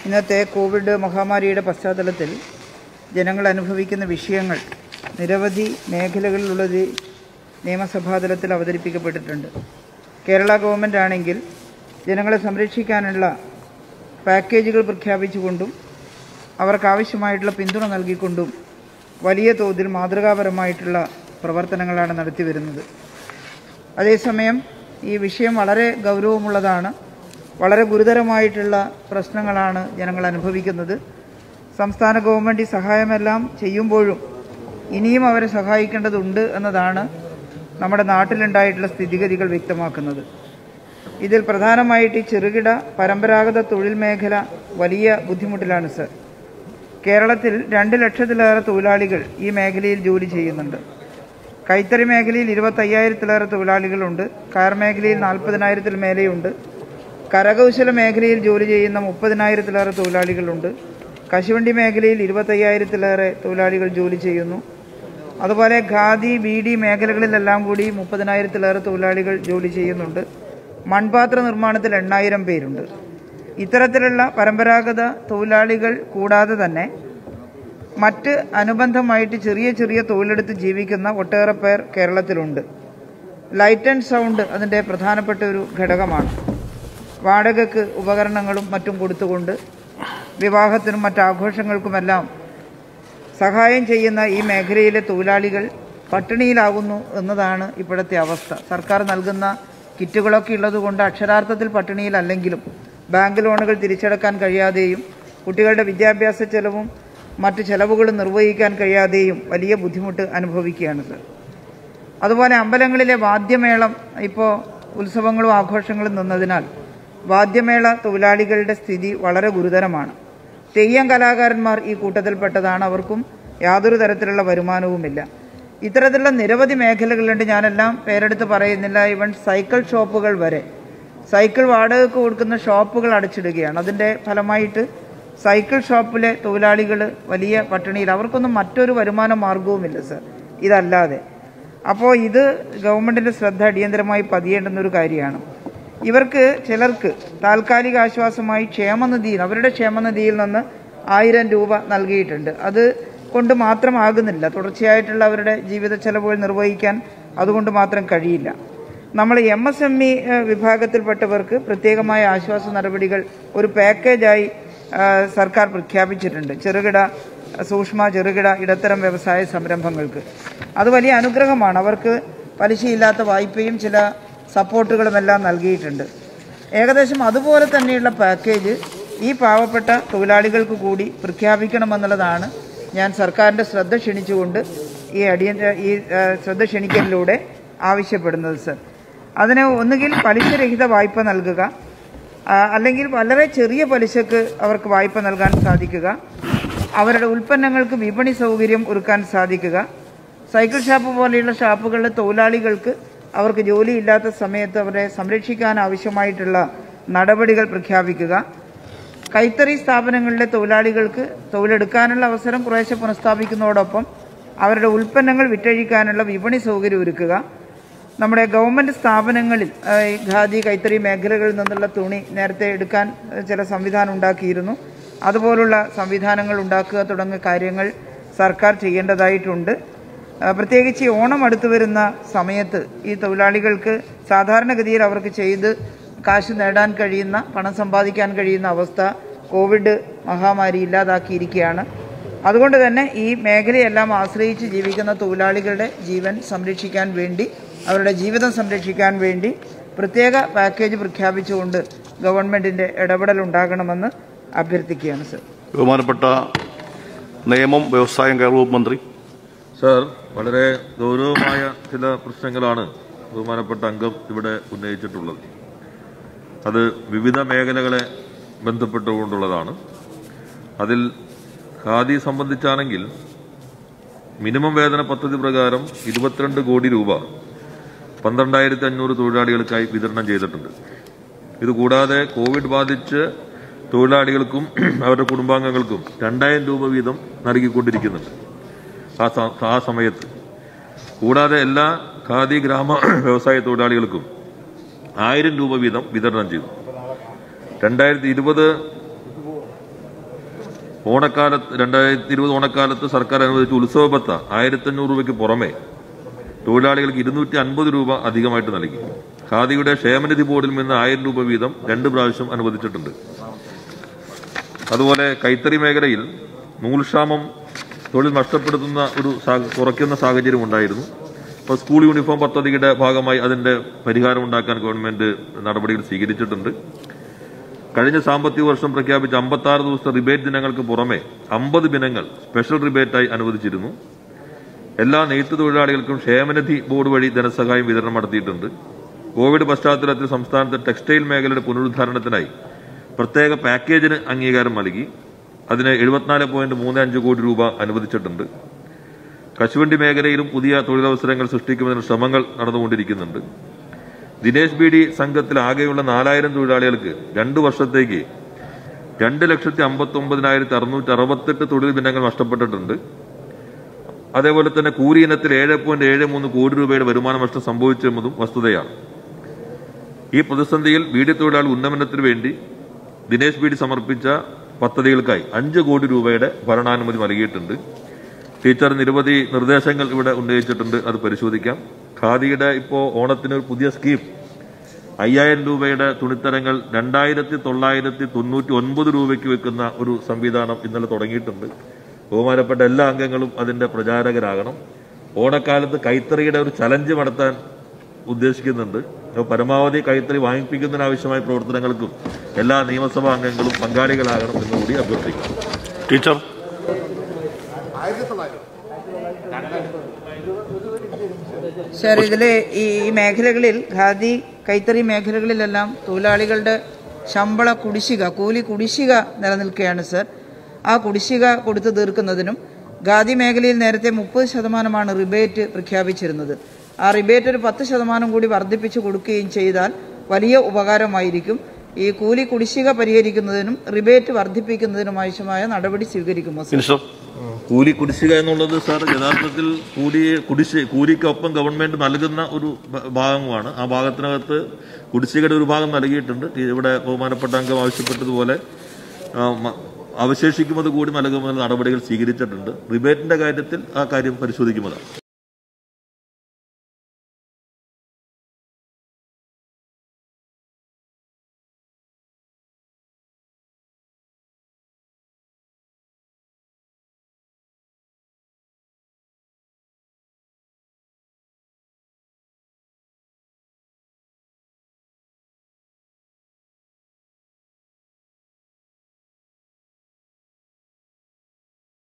ഇന്നത്തെ കോവിഡ് മഹാമാരിയുടെ പശ്ചാത്തലത്തിൽ ജനങ്ങൾ അനുഭവിക്കുന്ന വിഷയങ്ങൾ നിരവധി മേഖലകളിലുള്ളത് നിയമസഭാ തലത്തിൽ അവതരിപ്പിക്കപ്പെട്ടിട്ടുണ്ട് കേരള ഗവൺമെൻറ് ആണെങ്കിൽ ജനങ്ങളെ സംരക്ഷിക്കാനുള്ള പാക്കേജുകൾ പ്രഖ്യാപിച്ചുകൊണ്ടും അവർക്കാവശ്യമായിട്ടുള്ള പിന്തുണ നൽകിക്കൊണ്ടും വലിയ തോതിൽ മാതൃകാപരമായിട്ടുള്ള പ്രവർത്തനങ്ങളാണ് നടത്തിവരുന്നത് അതേസമയം ഈ വിഷയം വളരെ ഗൗരവമുള്ളതാണ് വളരെ ഗുരുതരമായിട്ടുള്ള പ്രശ്നങ്ങളാണ് ജനങ്ങൾ അനുഭവിക്കുന്നത് സംസ്ഥാന ഗവൺമെൻറ് ഈ സഹായമെല്ലാം ചെയ്യുമ്പോഴും ഇനിയും അവരെ സഹായിക്കേണ്ടതുണ്ട് എന്നതാണ് നമ്മുടെ നാട്ടിലുണ്ടായിട്ടുള്ള സ്ഥിതിഗതികൾ വ്യക്തമാക്കുന്നത് ഇതിൽ പ്രധാനമായിട്ട് ഈ ചെറുകിട പരമ്പരാഗത തൊഴിൽ മേഖല വലിയ ബുദ്ധിമുട്ടിലാണ് സർ കേരളത്തിൽ രണ്ട് ലക്ഷത്തിലേറെ തൊഴിലാളികൾ ഈ മേഖലയിൽ ജോലി ചെയ്യുന്നുണ്ട് കൈത്തറി മേഖലയിൽ ഇരുപത്തയ്യായിരത്തിലേറെ തൊഴിലാളികളുണ്ട് കയർ മേഖലയിൽ നാൽപ്പതിനായിരത്തിൽ മേലെയുണ്ട് കരകൗശല മേഖലയിൽ ജോലി ചെയ്യുന്ന മുപ്പതിനായിരത്തിലേറെ തൊഴിലാളികളുണ്ട് കശുവണ്ടി മേഖലയിൽ ഇരുപത്തയ്യായിരത്തിലേറെ തൊഴിലാളികൾ ജോലി ചെയ്യുന്നു അതുപോലെ ഖാദി ബീഡി മേഖലകളിലെല്ലാം കൂടി മുപ്പതിനായിരത്തിലേറെ തൊഴിലാളികൾ ജോലി ചെയ്യുന്നുണ്ട് മൺപാത്ര നിർമ്മാണത്തിൽ എണ്ണായിരം പേരുണ്ട് ഇത്തരത്തിലുള്ള പരമ്പരാഗത തൊഴിലാളികൾ കൂടാതെ തന്നെ മറ്റ് അനുബന്ധമായിട്ട് ചെറിയ ചെറിയ തൊഴിലെടുത്ത് ജീവിക്കുന്ന ഒട്ടേറെ പേർ കേരളത്തിലുണ്ട് ലൈറ്റ് ആൻഡ് സൗണ്ട് അതിൻ്റെ പ്രധാനപ്പെട്ട ഒരു ഘടകമാണ് വാടകയ്ക്ക് ഉപകരണങ്ങളും മറ്റും കൊടുത്തുകൊണ്ട് വിവാഹത്തിനും മറ്റാഘോഷങ്ങൾക്കുമെല്ലാം സഹായം ചെയ്യുന്ന ഈ മേഖലയിലെ തൊഴിലാളികൾ പട്ടിണിയിലാകുന്നു എന്നതാണ് ഇപ്പോഴത്തെ അവസ്ഥ സർക്കാർ നൽകുന്ന കിറ്റുകളൊക്കെ ഉള്ളതുകൊണ്ട് അക്ഷരാർത്ഥത്തിൽ പട്ടിണിയിലല്ലെങ്കിലും ബാങ്ക് ലോണുകൾ തിരിച്ചടക്കാൻ കഴിയാതെയും കുട്ടികളുടെ വിദ്യാഭ്യാസ ചെലവും മറ്റ് ചെലവുകളും നിർവഹിക്കാൻ കഴിയാതെയും വലിയ ബുദ്ധിമുട്ട് അനുഭവിക്കുകയാണ് സർ അതുപോലെ അമ്പലങ്ങളിലെ വാദ്യമേളം ഇപ്പോൾ ഉത്സവങ്ങളും ആഘോഷങ്ങളും നിന്നതിനാൽ വാദ്യമേള തൊഴിലാളികളുടെ സ്ഥിതി വളരെ ഗുരുതരമാണ് തെയ്യം കലാകാരന്മാർ ഈ കൂട്ടത്തിൽപ്പെട്ടതാണ് അവർക്കും യാതൊരു തരത്തിലുള്ള വരുമാനവുമില്ല ഇത്തരത്തിലുള്ള നിരവധി മേഖലകളുണ്ട് ഞാനെല്ലാം പേരെടുത്ത് പറയുന്നില്ല ഈവൻ സൈക്കിൾ ഷോപ്പുകൾ വരെ സൈക്കിൾ വാടകയ്ക്ക് കൊടുക്കുന്ന ഷോപ്പുകൾ അടച്ചിടുകയാണ് അതിൻ്റെ ഫലമായിട്ട് സൈക്കിൾ ഷോപ്പിലെ തൊഴിലാളികൾ വലിയ പട്ടിണിയിൽ അവർക്കൊന്നും മറ്റൊരു വരുമാന മാർഗവുമില്ല സർ ഇതല്ലാതെ അപ്പോൾ ഇത് ഗവൺമെൻറ്റിൻ്റെ ശ്രദ്ധ അടിയന്തരമായി പതിയേണ്ടുന്ന ഒരു കാര്യമാണ് ഇവർക്ക് ചിലർക്ക് താൽക്കാലിക ആശ്വാസമായി ക്ഷേമനിധിയിൽ അവരുടെ ക്ഷേമനിധിയിൽ നിന്ന് ആയിരം രൂപ നൽകിയിട്ടുണ്ട് അത് കൊണ്ട് മാത്രമാകുന്നില്ല തുടർച്ചയായിട്ടുള്ള അവരുടെ ജീവിത ചെലവുകൾ നിർവഹിക്കാൻ അതുകൊണ്ട് മാത്രം കഴിയില്ല നമ്മൾ എം എസ് എം ഇ വിഭാഗത്തിൽപ്പെട്ടവർക്ക് പ്രത്യേകമായ ആശ്വാസ നടപടികൾ ഒരു പാക്കേജായി സർക്കാർ പ്രഖ്യാപിച്ചിട്ടുണ്ട് ചെറുകിട സൂക്ഷ്മ ചെറുകിട ഇടത്തരം വ്യവസായ സംരംഭങ്ങൾക്ക് അത് വലിയ അനുഗ്രഹമാണ് അവർക്ക് പലിശയില്ലാത്ത വായ്പയും ചില സപ്പോർട്ടുകളുമെല്ലാം നൽകിയിട്ടുണ്ട് ഏകദേശം അതുപോലെ തന്നെയുള്ള പാക്കേജ് ഈ പാവപ്പെട്ട തൊഴിലാളികൾക്ക് കൂടി പ്രഖ്യാപിക്കണമെന്നുള്ളതാണ് ഞാൻ സർക്കാരിൻ്റെ ശ്രദ്ധ ക്ഷണിച്ചുകൊണ്ട് ഈ അടിയന്തര ഈ ശ്രദ്ധ ക്ഷണിക്കലിലൂടെ ആവശ്യപ്പെടുന്നത് സർ അതിന് ഒന്നുകിൽ പലിശരഹിത വായ്പ നൽകുക അല്ലെങ്കിൽ വളരെ ചെറിയ പലിശക്ക് അവർക്ക് വായ്പ നൽകാൻ സാധിക്കുക അവരുടെ ഉൽപ്പന്നങ്ങൾക്ക് വിപണി സൗകര്യം ഒരുക്കാൻ സാധിക്കുക സൈക്കിൾ ഷാപ്പ് പോലെയുള്ള ഷാപ്പുകളിലെ തൊഴിലാളികൾക്ക് അവർക്ക് ജോലിയില്ലാത്ത സമയത്ത് അവരെ സംരക്ഷിക്കാൻ ആവശ്യമായിട്ടുള്ള നടപടികൾ പ്രഖ്യാപിക്കുക കൈത്തറി സ്ഥാപനങ്ങളിലെ തൊഴിലാളികൾക്ക് തൊഴിലെടുക്കാനുള്ള അവസരം കുറേശ്ശെ പുനഃസ്ഥാപിക്കുന്നതോടൊപ്പം അവരുടെ ഉൽപ്പന്നങ്ങൾ വിറ്റഴിക്കാനുള്ള വിപണി സൗകര്യം ഒരുക്കുക നമ്മുടെ ഗവൺമെൻറ് സ്ഥാപനങ്ങളിൽ ഖാദി കൈത്തറി മേഖലകളിൽ നിന്നുള്ള തുണി നേരത്തെ എടുക്കാൻ ചില സംവിധാനം ഉണ്ടാക്കിയിരുന്നു അതുപോലുള്ള സംവിധാനങ്ങൾ ഉണ്ടാക്കുക തുടങ്ങിയ കാര്യങ്ങൾ സർക്കാർ ചെയ്യേണ്ടതായിട്ടുണ്ട് പ്രത്യേകിച്ച് ഓണം അടുത്തു വരുന്ന സമയത്ത് ഈ തൊഴിലാളികൾക്ക് സാധാരണഗതിയിൽ അവർക്ക് ചെയ്ത് കാശ് നേടാൻ കഴിയുന്ന പണം സമ്പാദിക്കാൻ കഴിയുന്ന അവസ്ഥ കോവിഡ് മഹാമാരി ഇല്ലാതാക്കിയിരിക്കുകയാണ് അതുകൊണ്ട് തന്നെ ഈ മേഖലയെല്ലാം ആശ്രയിച്ച് ജീവിക്കുന്ന തൊഴിലാളികളുടെ ജീവൻ സംരക്ഷിക്കാൻ വേണ്ടി അവരുടെ ജീവിതം സംരക്ഷിക്കാൻ വേണ്ടി പ്രത്യേക പാക്കേജ് പ്രഖ്യാപിച്ചുകൊണ്ട് ഗവൺമെന്റിന്റെ ഇടപെടൽ ഉണ്ടാകണമെന്ന് അഭ്യർത്ഥിക്കുകയാണ് സർ ബഹുമാനപ്പെട്ട നിയമം വ്യവസായം കയർ വകുപ്പ് മന്ത്രി സർ വളരെ ഗൗരവമായ ചില പ്രശ്നങ്ങളാണ് ബഹുമാനപ്പെട്ട അംഗം ഇവിടെ ഉന്നയിച്ചിട്ടുള്ളത് അത് വിവിധ മേഖലകളെ ബന്ധപ്പെട്ടുകൊണ്ടുള്ളതാണ് അതിൽ ഖാദി സംബന്ധിച്ചാണെങ്കിൽ മിനിമം വേതന പദ്ധതി പ്രകാരം ഇരുപത്തിരണ്ട് കോടി രൂപ പന്ത്രണ്ടായിരത്തി അഞ്ഞൂറ് തൊഴിലാളികൾക്കായി വിതരണം ചെയ്തിട്ടുണ്ട് ഇതുകൂടാതെ കോവിഡ് ബാധിച്ച് തൊഴിലാളികൾക്കും അവരുടെ കുടുംബാംഗങ്ങൾക്കും രണ്ടായിരം രൂപ വീതം നൽകിക്കൊണ്ടിരിക്കുന്നുണ്ട് ആ സ- ആ സമയത്ത് കൂടാതെ എല്ലാ ഖാദി ഗ്രാമ വ്യവസായ തൊഴിലാളികൾക്കും ആയിരം രൂപ വീതം വിതരണം ചെയ്തു രണ്ടായിരത്തി ഇരുപത് ഓണക്കാലത്ത് രണ്ടായിരത്തി ഇരുപത് ഓണക്കാലത്ത് സർക്കാർ അനുവദിച്ച ഉത്സവ ബത്ത ആയിരത്തി അഞ്ഞൂറ് രൂപയ്ക്ക് പുറമെ തൊഴിലാളികൾക്ക് ഇരുന്നൂറ്റി അൻപത് രൂപ അധികമായിട്ട് നൽകി ഖാദിയുടെ ക്ഷേമനിധി ബോർഡിൽ നിന്ന് ആയിരം രൂപ വീതം രണ്ട് പ്രാവശ്യം അനുവദിച്ചിട്ടുണ്ട് അതുപോലെ കൈത്തറി മേഖലയിൽ നൂൽക്ഷാമം തൊഴിൽ നഷ്ടപ്പെടുത്തുന്ന ഒരു സാ- കുറയ്ക്കുന്ന സാഹചര്യം ഉണ്ടായിരുന്നു അപ്പോൾ സ്കൂൾ യൂണിഫോം പദ്ധതിയുടെ ഭാഗമായി അതിന്റെ പരിഹാരം ഉണ്ടാക്കാൻ ഗവൺമെന്റ് നടപടികൾ സ്വീകരിച്ചിട്ടുണ്ട് കഴിഞ്ഞ സാമ്പത്തിക വർഷം പ്രഖ്യാപിച്ച അമ്പത്തി ആറ് ദിവസത്തെ റിബേറ്റ് ദിനങ്ങൾക്ക് പുറമെ അമ്പത് ദിനങ്ങൾ സ്പെഷ്യൽ റിബേറ്റായി അനുവദിച്ചിരുന്നു എല്ലാ നെയ്ത്ത് തൊഴിലാളികൾക്കും ക്ഷേമനിധി ബോർഡ് വഴി ധനസഹായം വിതരണം നടത്തിയിട്ടുണ്ട് കോവിഡ് പശ്ചാത്തലത്തിൽ സംസ്ഥാനത്തെ ടെക്സ്റ്റൈൽ മേഖലയുടെ പുനരുദ്ധാരണത്തിനായി പ്രത്യേക പാക്കേജിന് അംഗീകാരം നൽകി അതിന് എഴുപത്തിനാല് പോയിന്റ് മൂന്ന് അഞ്ച് കോടി രൂപ അനുവദിച്ചിട്ടുണ്ട് കശുവണ്ടി മേഖലയിലും പുതിയ തൊഴിലവസരങ്ങൾ സൃഷ്ടിക്കുന്നതിന് ശ്രമങ്ങൾ നടന്നുകൊണ്ടിരിക്കുന്നുണ്ട് ദിനേശ് ബി ഡി സംഘത്തിൽ ആകെയുള്ള നാലായിരം തൊഴിലാളികൾക്ക് രണ്ടു വർഷത്തേക്ക് രണ്ട് ലക്ഷത്തി അമ്പത്തി ഒമ്പതിനായിരത്തി അറുന്നൂറ്റി അറുപത്തെട്ട് തൊഴിൽ ദിനങ്ങൾ നഷ്ടപ്പെട്ടിട്ടുണ്ട് അതേപോലെ തന്നെ കൂലി ഇനത്തിൽ ഏഴ് പോയിന്റ് ഏഴ് മൂന്ന് കോടി രൂപയുടെ വരുമാന നഷ്ടം സംഭവിച്ചെന്നതും വസ്തുതയാണ് ഈ പ്രതിസന്ധിയിൽ ബീഡി തൊഴിലാളി ഉന്നമനത്തിന് വേണ്ടി ദിനേശ് ബീഡി സമർപ്പിച്ച പദ്ധതികൾക്കായി അഞ്ച് കോടി രൂപയുടെ ഭരണാനുമതി നൽകിയിട്ടുണ്ട് ടീച്ചർ നിരവധി നിർദ്ദേശങ്ങൾ ഇവിടെ ഉന്നയിച്ചിട്ടുണ്ട് അത് പരിശോധിക്കാം ഖാദിയുടെ ഇപ്പോൾ ഓണത്തിന് ഒരു പുതിയ സ്കീം അയ്യായിരം രൂപയുടെ തുണിത്തരങ്ങൾ രണ്ടായിരത്തി തൊള്ളായിരത്തി തൊണ്ണൂറ്റി ഒൻപത് രൂപയ്ക്ക് വെക്കുന്ന ഒരു സംവിധാനം ഇന്നലെ തുടങ്ങിയിട്ടുണ്ട് ബഹുമാനപ്പെട്ട എല്ലാ അംഗങ്ങളും അതിന്റെ പ്രചാരകരാകണം ഓണക്കാലത്ത് കൈത്തറിയുടെ ഒരു ചലഞ്ച് നടത്താൻ ഉദ്ദേശിക്കുന്നുണ്ട് അപ്പോൾ പരമാവധി കൈത്തറി വാങ്ങിപ്പിക്കുന്നതിനാവശ്യമായ പ്രവർത്തനങ്ങൾക്കും എല്ലാ നിയമസഭാ അംഗങ്ങളും പങ്കാളികളാകണം എന്നുകൂടി അഭ്യർത്ഥിക്കുന്നു ടീച്ചർ സാർ ഇതിൽ ഈ ഈ മേഖലകളിൽ ഖാദി കൈത്തറി മേഖലകളിലെല്ലാം തൊഴിലാളികളുടെ ശമ്പള കുടിശ്ശിക കൂലി കുടിശ്ശിക നിലനിൽക്കുകയാണ് സാർ ആ കുടിശ്ശിക കൊടുത്തു തീർക്കുന്നതിനും ഖാദി മേഖലയിൽ നേരത്തെ മുപ്പത് ശതമാനമാണ് റിബേറ്റ് പ്രഖ്യാപിച്ചിരുന്നത് ആ റിബേറ്റ് ഒരു പത്ത് ശതമാനം കൂടി വർദ്ധിപ്പിച്ചു കൊടുക്കുകയും ചെയ്താൽ വലിയ ഉപകാരമായിരിക്കും ഈ കൂലി കുടിശ്ശിക പരിഹരിക്കുന്നതിനും റിബേറ്റ് വർദ്ധിപ്പിക്കുന്നതിനും ആവശ്യമായ നടപടി സ്വീകരിക്കുമോ സാർ മിനിസ്റ്റർ കൂലി കുടിശ്ശിക എന്നുള്ളത് സാർ യഥാർത്ഥത്തിൽ കൂലി കുടിശ്ശി കൂലിക്കൊപ്പം ഗവൺമെന്റ് നൽകുന്ന ഒരു ഭ- ഭാഗമാണ് ആ ഭാഗത്തിനകത്ത് കുടിശ്ശികയുടെ ഒരു ഭാഗം നൽകിയിട്ടുണ്ട് ഈ ഇവിടെ ബഹുമാനപ്പെട്ട അംഗം ആവശ്യപ്പെട്ടതുപോലെ ആ, മ- അവശേഷിക്കുന്നത് കൂടി നൽകുമെന്ന നടപടികൾ സ്വീകരിച്ചിട്ടുണ്ട് റിബേറ്റിന്റെ കാര്യത്തിൽ ആ കാര്യം പരിശോധിക്കുന്നതാണ്